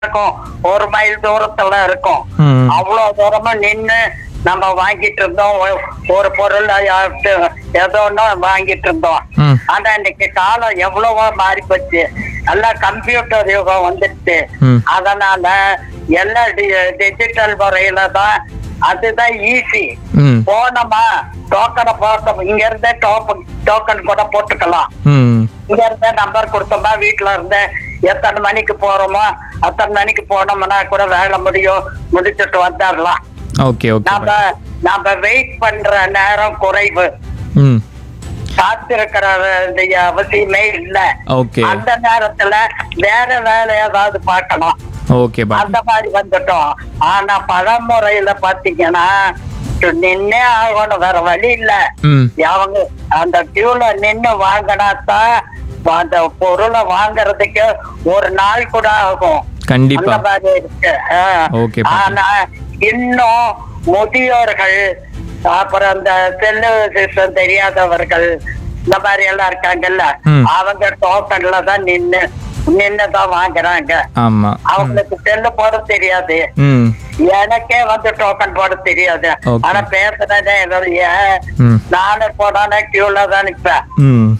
இருக்கும் ஒரு மைல் தூரத்துல இருக்கும் ம். அவ்வளவு தூரமா நின்னு நம்ம வாங்கிட்டு இருந்தோம் ஒ- ஒரு பொருள் யார்கிட்ட ஏதோ ஒண்ணு வாங்கிட்டு இருந்தோம் ம். ஆனா இன்னைக்கு காலம் எவ்வளவோ மாறி போச்சு எல்லாம் கம்ப்யூட்டர் யுகம் வந்துடுச்சு ம். அதனால எல்லாம் டிஜிட்டல் முறையில தான் அதுதான் ஈஸி ம் போனோமா டோக்கனை போட்டோம் இங்க இருந்தே டோக்கன் டோக்கன் கூட போட்டுக்கலாம் ம் இங்க இருந்தே நம்பர் கொடுத்தோமா வீட்டுல இருந்தே எத்தனை மணிக்கு போறோமோ அத்தனை மணிக்கு போனோம்னா கூட வேலை முடியும் முடிச்சுட்டு வந்துடலாம் ஓகே ஓகே நாம நாம வெயிட் பண்ற நேரம் குறைவு ம் காத்திருக்கிற வேண்டிய அவசியமே இல்ல ஓகே அந்த நேரத்துல வேற வேலை ஏதாவது பார்க்கலாம் ஓகே பாட்டி அந்த மாதிரி வந்துட்டோம் ஆனா பழமுறையில பாத்தீங்கன்னா நின்னே ஆகணும் வேற வழி இல்ல ம் அவங்க அந்த கியூல நின்னு வாங்கினாதான் அந்த பொருளை வாங்குறதுக்கு ஒரு நாள் கூட ஆகும் கண்டிப்பா அந்த மாதிரி இருக்கு ஆ. Okay, பாட்டி. ஆனா இன்னும் முதியோர்கள் அப்புறம் அந்த செல்லு சிஸ்டம் தெரியாதவர்கள் இந்த மாதிரி எல்லாம் இருக்காங்கல்ல ம். அவங்க டோக்கன்ல தான் நின்னு நின்னுதான் வாங்குறாங்க ஆமா அவங்களுக்கு செல்லு போட தெரியாது ம் எனக்கே வந்து டோக்கன் போட தெரியாது Okay. ஆனா பேசுனதே என்னுடைய ம் நானே போனானே கியூல தான் நிப்பேன் ம்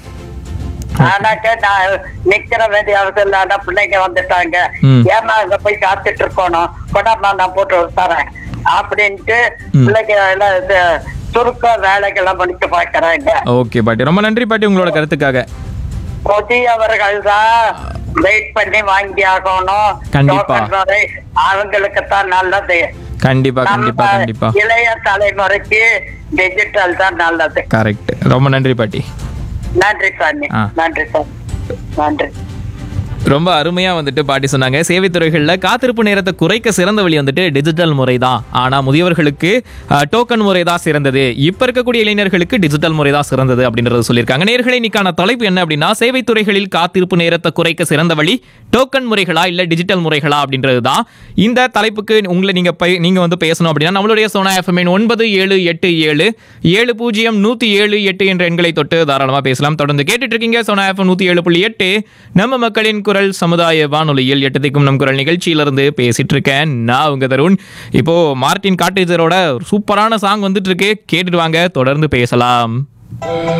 ஆனாக்க நான் நிக்கிற வேண்டிய அவசியம் இல்ல ஆனா பிள்ளைங்க வந்துட்டாங்க ம். ஏமா அங்க போய் காத்துட்டு இருக்கணும் கொடாமா நான் போட்டு தரேன் அப்படின்ட்டு பிள்ளைங்க எல்லாம் இது சுருக்க வேலைகளை முடிக்க பாக்குறாங்க ஓகே பாட்டி ரொம்ப நன்றி பாட்டி உங்களோட கருத்துக்காக புதியவர்கள் தான் வெயிட் பண்ணி வாங்கி ஆகணும் கண்டிப்பா. token முறை அவங்களுக்கு தான் நல்லது கண்டிப்பா கண்டிப்பா நம்ம கண்டிப்பா இளைய தலைமுறைக்கு டிஜிட்டல் தான் நல்லது கரெக்ட் ரொம்ப நன்றி பாட்டி நன்றி சாமி ஆ. நன்றி சாமி நன்றி ரொம்ப அருமையா வந்துட்டு பாட்டி சொன்னாங்க சேவைத்துறைகளில் காத்திருப்பு நேரத்தை குறைக்க சிறந்த வழி வந்துட்டு டிஜிட்டல் முறை தான் ஆனா முதியவர்களுக்கு டோக்கன் முறை தான் சிறந்தது இப்ப இருக்கக்கூடிய இளைஞர்களுக்கு டிஜிட்டல் முறை தான் சிறந்தது அப்படின்றத சொல்லியிருக்காங்க நேர்களை இன்னைக்கான தலைப்பு என்ன அப்படின்னா சேவைத்துறைகளில் காத்திருப்பு நேரத்தை குறைக்க சிறந்த வழி டோக்கன் முறைகளா இல்ல டிஜிட்டல் முறைகளா அப்படின்றது தான் இந்த தலைப்புக்கு உங்களை நீங்க பே- நீங்க வந்து பேசணும் அப்படின்னா நம்மளுடைய சோனா எஃப்எம் ஒன்பது ஏழு எட்டு ஏழு ஏழு பூஜ்ஜியம் நூத்தி ஏழு எட்டு என்ற எண்களை தொட்டு தாராளமா பேசலாம் தொடர்ந்து கேட்டுட்டு இருக்கீங்க சோனா எஃப்எம் நூத்தி ஏழு புள்ளி எட்டு நம்ம மக்களின் குரல் சமுதாய வானொலியில் எட்டு திக்கும் நம் குரல் நிகழ்ச்சியிலிருந்து பேசிட்டு இருக்கேன் நான் உங்க தருண் இப்போ மார்டின் காட்டேஜரோட சூப்பரான சாங் வந்துட்டு இருக்கு கேட்டுட்டு வாங்க தொடர்ந்து பேசலாம்